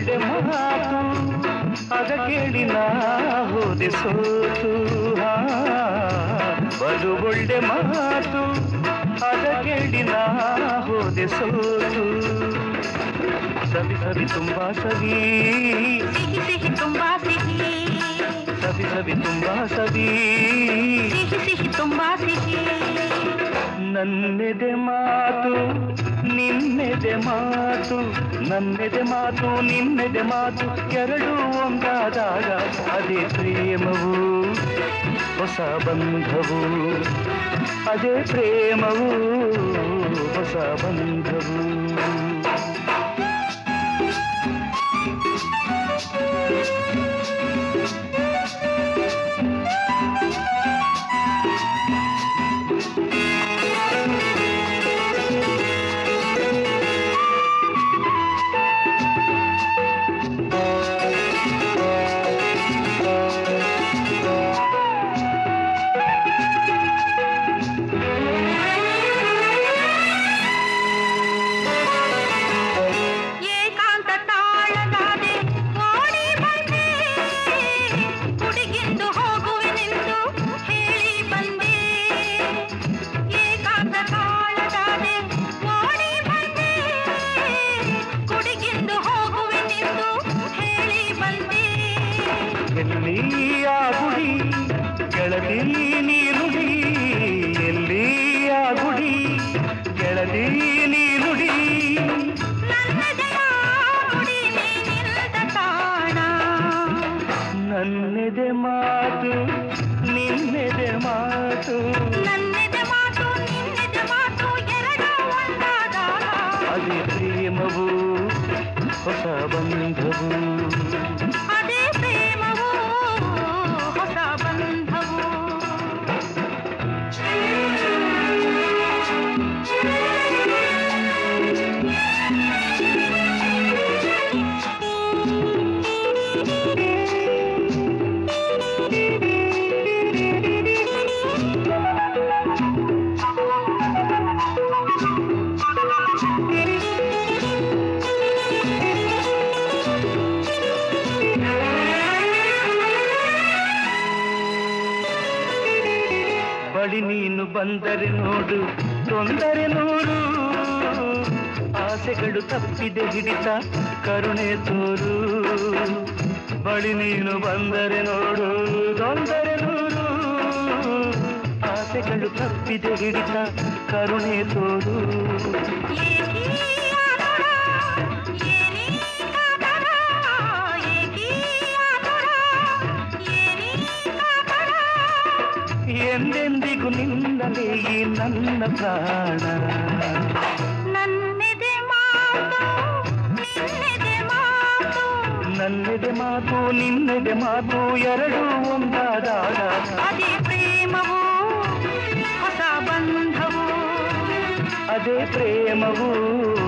ಒಳ್ಳೆ ಮಾತು ಅದ ಕೇಳಿ ನಾ ಹೋದೆ ಸೋತು ಹಾ, ಬಲು ಒಳ್ಳೆ ಮಾತು ಅದ ಕೇಳಿ ನಾ ಹೋದೆ ಸೋತು ಸವಿ ಸವಿ ತುಂಬಾ ಸವಿ ಸಿಹಿ ಸಿಹಿ ತುಂಬಾ ಸಿಹಿ ಸವಿ ಸವಿ ತುಂಬಾ ಸವಿ ಸಿಹಿ ಸಿಹಿ ತುಂಬಾ ಸಿಹಿ ನನ್ನೆದೆ ಮಾತು ನಿನ್ನೆದೆ ಮಾತು ನನ್ನೆದೆ ಮಾತು ನಿನ್ನೆದೆ ಮಾತು ಎರಡು ಒಂದಾದಾಗ ಅದೇ ಪ್ರೇಮವು ಹೊಸ ಬಂಧವು ಅದೇ ಪ್ರೇಮವು ಹೊಸ ಬಂಧವು ಏಕಾಂತ ತಾಳಲಾದೆ ಓಡಿ ಬಂದೆ ಹುಡುಗಿಂದು ಹೋಗುವೆನೆಂದು ಹೇಳಿ ಬಂದೆ ಏಕಾಂತ ತಾಳಲಾದೆ ಓಡಿ ಬಂದೆ ಹುಡುಗಿಂದು ಹೋಗುವೆನೆಂದು ಹೇಳಿ ಬಂದೆ ಎಲ್ಲಿ ಆ ಗುಡಿ ಕೆಳದಿ ನೀನುಡಿ ಎಲ್ಲಿ ಆ ಗುಡಿ ಕೆಳದಿ ನೀನುಡಿ ನನ್ನದೆಯ ನುಡಿ ನೀನಿಲ್ಲದ ತಾಣ ನನ್ನೆದೆ ಮಾತು ನಿನ್ನೆದೆ ಮಾತು ನನ್ನೆದೆ ಮಾತು ನಿನ್ನೆದೆ ಮಾತು ಎರಡು ಒಂದಾದಾಗ ಅದೇ ಪ್ರೇಮವು ಹೊಸ ಬಂಧವು ಅದೇ ಪ್ರೇಮವು ಹೊಸ ಬಂಧವು ಬಳಿ ನೀನು ಬಂದರೆ ನೋಡು ತೊಂದರೆ ನೂರು ಆಸೆಗಳು ತಪ್ಪಿದೆ ಹಿಡಿತ ಕರುಣೆ ತೋರು ಬಳಿ ನೀನು ಬಂದರೆ ನೋಡು ತೊಂದರೆ ನೂರು ಆಸೆಗಳು ತಪ್ಪಿದೆ ಹಿಡಿತ ಕರುಣೆ ತೋರು ಏಕೀ ಆತುರ, ಏನೇ ಕಾತರ, ಏಕೀ ಆತುರ, ಏನೇ ಕಾತರ. ಎಂದೆಂದಿಗೂ ನಿನ್ನಲೇ ಈ ನನ್ನ ಪ್ರಾಣ ನನ್ನೆದೆ ಮಾತು ನಿನ್ನೆದೆ ಮಾತು ನನ್ನೆದೆ ಮಾತು ನಿನ್ನೆದೆ ಮಾತು ಎರಡು ಒಂದಾದಾಗ ಅದೇ ಪ್ರೇಮವು ಹೊಸ ಬಂಧವು ಅದೇ ಪ್ರೇಮವು